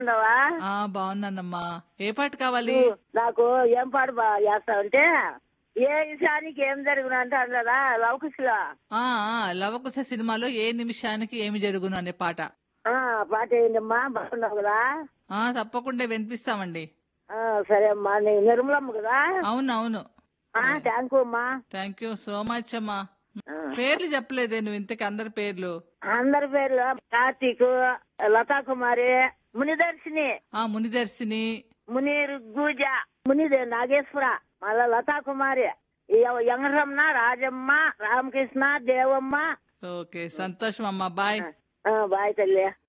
ఉన్నావా ఆ బాగున్నానమ్మా ఏ పాట కావాలి నువ్వు నాకు ఏం పాట బా చేస్తావంటే ఏ విషయానికి ఏం జరిగిన అంటే అన్నదా లవకుశలో ఆ ఆ, లవకుశ సినిమాలో ఏ నిమిషానికి ఏమి జరుగును అనే పాట ఆ పాట ఏంటమ్మా బాగున్నావు కదా ఆ తప్పకుండా వినిపిస్తామండి ఆ, సరే అమ్మా నీ నిర్మలమ్మ కదా అవును అవును ఆ థ్యాంక్ యూ అమ్మా థ్యాంక్ యూ సో మచ్ అమ్మా ఆ. పేర్లు చెప్పలేదే నువ్వు ఇంతకి అందరి పేర్లు అందరి పేర్లు కార్తీక్ లతా కుమారి మునిదర్శిని ఆ మునిదర్శిని ముని రుగ్గుజ ముని నాగేశ్వర మళ్ళా లతా కుమారి యంగరమ్మ రాజమ్మ రామకృష్ణ దేవమ్మ ఓకే సంతోషం అమ్మా బాయ్ ఆ, బాయ్ తల్లి